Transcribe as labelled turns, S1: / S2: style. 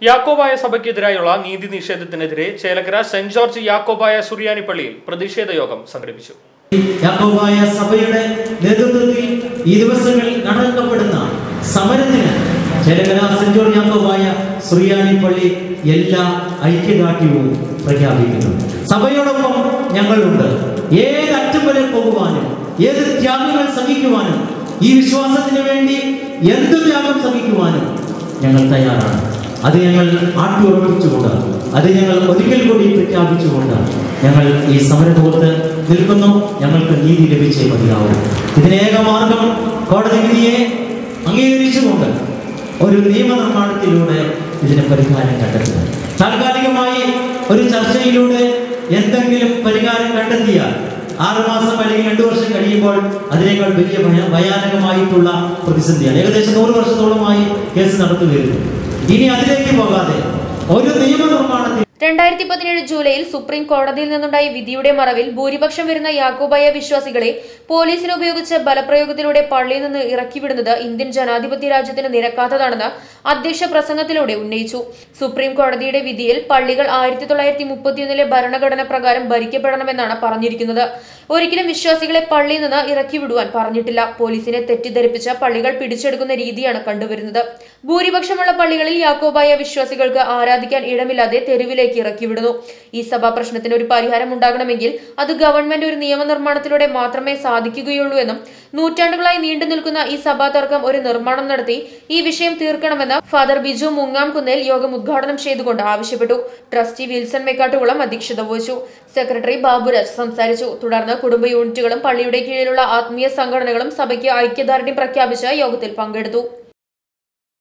S1: യാക്കോബായ സഭയ്ക്കെതിരായുള്ള നീതി നിഷേധത്തിനെതിരെ ചേലക്കര സെന്റ് ജോർജ് യാക്കോബായ സുറിയാനി പള്ളിയിൽ പ്രതിഷേധ യോഗം സംഘടിപ്പിച്ചു
S2: യാക്കോബായ സഭയുടെ നേതൃത്വത്തിൽ ഈ ദിവസങ്ങളിൽ നടത്തപ്പെടുന്ന സമരത്തിന് ചേലക്കര സെന്റ് ജോർജ് യാക്കോബായ സുറിയാനി പള്ളി എല്ലാ ഐക്യദാർഢ്യവും പ്രഖ്യാപിക്കുന്നു സഭയോടൊപ്പം ഞങ്ങളുണ്ട് ഏത് അറ്റം വരെ പോകുവാനും ഏത് ത്യാഗങ്ങൾ സഹിക്കുവാനും ഈ വിശ്വാസത്തിന് വേണ്ടി എന്ത് ത്യാഗം സഹിക്കുവാനും ഞങ്ങൾ തയ്യാറാണ് അത് ഞങ്ങൾ ആട്ടിയുറപ്പിച്ചുകൊണ്ട് അത് ഞങ്ങൾ ഒരിക്കൽ കൂടി പ്രഖ്യാപിച്ചുകൊണ്ട് ഞങ്ങൾ ഈ സമരമുഖത്ത് നിൽക്കുന്നു ഞങ്ങൾക്ക് നീതി ലഭിച്ചേ മതിയാവും ഇതിനേക മാർഗം കോടതി വിധിയെ അംഗീകരിച്ചുകൊണ്ട് ഒരു നിയമനിർമ്മാണത്തിലൂടെ ഇതിന് പരിഹാരം കണ്ടെത്തുക താൽക്കാലികമായി ഒരു ചർച്ചയിലൂടെ എന്തെങ്കിലും പരിഹാരം കണ്ടെത്തിയാൽ ആറുമാസം അല്ലെങ്കിൽ രണ്ടു വർഷം കഴിയുമ്പോൾ അതിനേക്കാൾ വലിയ ഭയ- ഭയാനകമായിട്ടുള്ള പ്രതിസന്ധിയാണ് ഏകദേശം നൂറ് വർഷത്തോളമായി കേസ് നടത്തി വരുന്നു ഇനി അതിലേക്ക് പോകാതെ ഒരു നിയമനിർമ്മാണത്തിൽ
S3: രണ്ടായിരത്തി പതിനേഴ് ജൂലൈയിൽ സുപ്രീം കോടതിയിൽ നിന്നുണ്ടായ വിധിയുടെ മറവിൽ ഭൂരിപക്ഷം വരുന്ന യാക്കോബായ വിശ്വാസികളെ പോലീസിനെ ഉപയോഗിച്ച് ബലപ്രയോഗത്തിലൂടെ പള്ളിയിൽ നിന്ന് ഇറക്കിവിടുന്നത് ഇന്ത്യൻ ജനാധിപത്യ രാജ്യത്തിന് നിരക്കാത്തതാണെന്ന് അധ്യക്ഷ പ്രസംഗത്തിലൂടെ ഉന്നയിച്ചു സുപ്രീം കോടതിയുടെ വിധിയിൽ പള്ളികൾ ആയിരത്തി തൊള്ളായിരത്തി മുപ്പത്തിയൊന്നിലെ ഭരണഘടന പ്രകാരം ഭരിക്കപ്പെടണമെന്നാണ് പറഞ്ഞിരിക്കുന്നത് ഒരിക്കലും വിശ്വാസികളെ പള്ളിയിൽ നിന്ന് ഇറക്കിവിടുവാൻ പറഞ്ഞിട്ടില്ല പോലീസിനെ തെറ്റിദ്ധരിപ്പിച്ച പള്ളികൾ പിടിച്ചെടുക്കുന്ന രീതിയാണ് കണ്ടുവരുന്നത് ഭൂരിപക്ഷമുള്ള പള്ളികളിൽ യാക്കോബായ വിശ്വാസികൾക്ക് ആരാധിക്കാൻ ഇടമില്ലാതെ തെരുവിലേക്ക് ഇറക്കിവിടുന്നു ഈ സഭാ പ്രശ്നത്തിന് ഒരു പരിഹാരം ഉണ്ടാകണമെങ്കിൽ അത് ഗവൺമെന്റ് ഒരു നിയമനിർമ്മാണത്തിലൂടെ മാത്രമേ സാധിക്കുകയുള്ളൂ എന്നും നൂറ്റാണ്ടുകളായി നീണ്ടു നിൽക്കുന്ന ഈ സഭാ തർക്കം ഒരു നിർമ്മാണം നടത്തി ഈ വിഷയം തീർക്കണമെന്ന് ഫാദർ ബിജു മുങ്ങാംകുന്നേൽ യോഗം ഉദ്ഘാടനം ചെയ്തുകൊണ്ട് ആവശ്യപ്പെട്ടു ട്രസ്റ്റി വിൽസൺ മെക്കാട്ടുകുളം അധ്യക്ഷത വഹിച്ചു സെക്രട്ടറി ബാബുരാജ് സംസാരിച്ചു തുടർന്ന് കുടുംബ യൂണിറ്റുകളും പള്ളിയുടെ കീഴിലുള്ള ആത്മീയ സംഘടനകളും സഭയ്ക്ക് ഐക്യദാർഢ്യം പ്രഖ്യാപിച്ച യോഗത്തിൽ പങ്കെടുത്തു